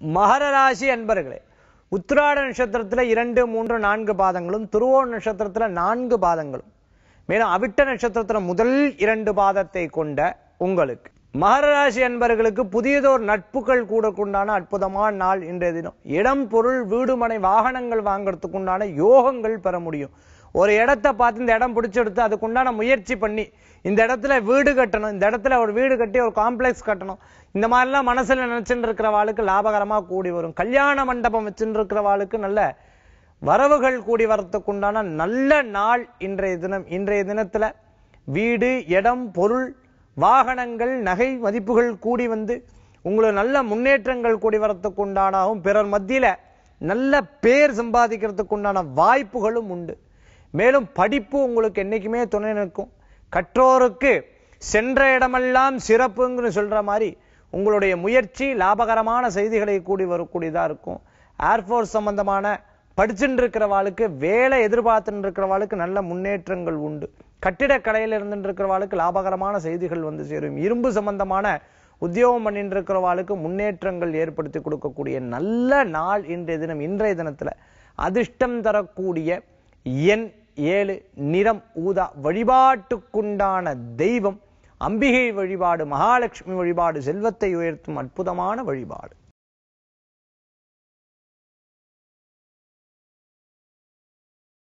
மகர ராசி அன்பர்களே உத்திராட நட்சத்திரத்துல இரண்டு மூன்று நான்கு பாதங்களும் துருவோண நட்சத்திரத்துல நான்கு பாதங்களும் மேலும் அவிட்ட நட்சத்திரத்துல முதல் இரண்டு பாதத்தை கொண்ட உங்களுக்கு மகர ராசி அன்பர்களுக்கு புதியதோர் நட்புகள் கூடக்குண்டான அற்புதமான நாள் இன்றைய தினம் இடம் பொருள் வீடு மனை வாகனங்கள் வாங்குறதுக்கு உண்டான யோகங்கள் பெற முடியும் ஒரு இடத்த பார்த்து இந்த இடம் பிடிச்செடுத்து அதுக்குண்டான முயற்சி பண்ணி இந்த இடத்துல வீடு கட்டணும் இந்த இடத்துல ஒரு வீடு கட்டி ஒரு காம்ப்ளெக்ஸ் கட்டணும் இந்த மாதிரிலாம் மனசுல நினைச்சுட்டு இருக்கிறவாளுக்கு லாபகரமா கூடி வரும் கல்யாண மண்டபம் வச்சுட்டு இருக்கிறவாளுக்கு நல்ல வரவுகள் கூடி வரத்துக்கு உண்டான நல்ல நாள் இன்றைய தினம் இன்றைய தினத்துல வீடு இடம் பொருள் வாகனங்கள் நகை மதிப்புகள் கூடி வந்து உங்களுக்கு நல்ல முன்னேற்றங்கள் கூடி வரத்துக்கு உண்டானாகவும் பிறர் மத்தியில நல்ல பேர் சம்பாதிக்கிறதுக்கு உண்டான வாய்ப்புகளும் உண்டு மேலும் படிப்பு உங்களுக்கு என்னைக்குமே துணை நிற்கும் கற்றோருக்கு சென்ற இடமெல்லாம் சிறப்புங்கன்னு சொல்ற மாதிரி உங்களுடைய முயற்சி லாபகரமான செய்திகளை கூடி வரக்கூடியதா இருக்கும் ஏர்ஃபோர்ஸ் சம்பந்தமான படிச்சுட்டு இருக்கிறவாளுக்கு வேலை எதிர்பார்த்துட்டு இருக்கிறவாளுக்கு நல்ல முன்னேற்றங்கள் உண்டு கட்டிடக்கலையில இருந்துட்டு இருக்கிறவாளுக்கு லாபகரமான செய்திகள் வந்து சேரும் இரும்பு சம்பந்தமான உத்தியோகம் பண்ணிட்டு இருக்கிறவாளுக்கு முன்னேற்றங்கள் ஏற்படுத்தி கொடுக்கக்கூடிய நல்ல நாள் இன்றைய தினம் இன்றைய தினத்துல அதிர்ஷ்டம் தரக்கூடிய எண் ஏழு நிறம் ஊதா வழிபாட்டுக்குண்டான தெய்வம் அம்பிகை வழிபாடு மகாலட்சுமி வழிபாடு செல்வத்தை உயர்த்தும் அற்புதமான வழிபாடு